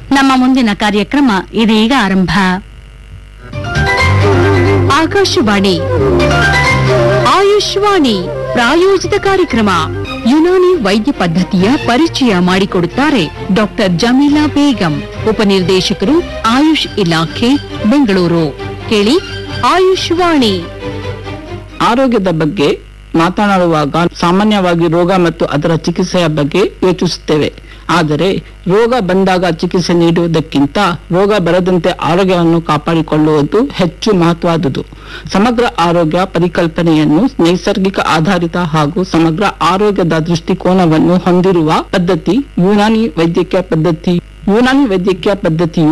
ನಮ್ಮ ಮುಂದಿನ ಕಾರ್ಯಕ್ರಮ ಇದೀಗ ಆರಂಭ ಆಕಾಶವಾಣಿ ಆಯುಷ್ವಾಣಿ ಪ್ರಾಯೋಜಿತ ಕಾರ್ಯಕ್ರಮ ಯುನಾನಿ ವೈದ್ಯ ಪದ್ಧತಿಯ ಪರಿಚಯ ಮಾಡಿಕೊಡುತ್ತಾರೆ ಡಾಕ್ಟರ್ ಜಮೀಲಾ ಬೇಗಂ ಉಪನಿರ್ದೇಶಕರು ಆಯುಷ್ ಇಲಾಖೆ ಬೆಂಗಳೂರು ಕೇಳಿ ಆಯುಷ್ವಾಣಿ ಆರೋಗ್ಯದ ಬಗ್ಗೆ ಮಾತನಾಡುವಾಗ ಸಾಮಾನ್ಯವಾಗಿ ರೋಗ ಮತ್ತು ಅದರ ಚಿಕಿತ್ಸೆಯ ಬಗ್ಗೆ ಯೋಚಿಸುತ್ತೇವೆ ಆದರೆ ರೋಗ ಬಂದಾಗ ಚಿಕಿತ್ಸೆ ನೀಡುವುದಕ್ಕಿಂತ ರೋಗ ಬರದಂತೆ ಆರೋಗ್ಯವನ್ನು ಕಾಪಾಡಿಕೊಳ್ಳುವುದು ಹೆಚ್ಚು ಮಹತ್ವದುದು ಸಮಗ್ರ ಆರೋಗ್ಯ ಪರಿಕಲ್ಪನೆಯನ್ನು ನೈಸರ್ಗಿಕ ಆಧಾರಿತ ಹಾಗೂ ಸಮಗ್ರ ಆರೋಗ್ಯದ ದೃಷ್ಟಿಕೋನವನ್ನು ಹೊಂದಿರುವ ಪದ್ಧತಿ ಯುನಾನಿ ವೈದ್ಯಕೀಯ ಪದ್ಧತಿ ಯುನಾನಿ ವೈದ್ಯಕೀಯ ಪದ್ಧತಿಯು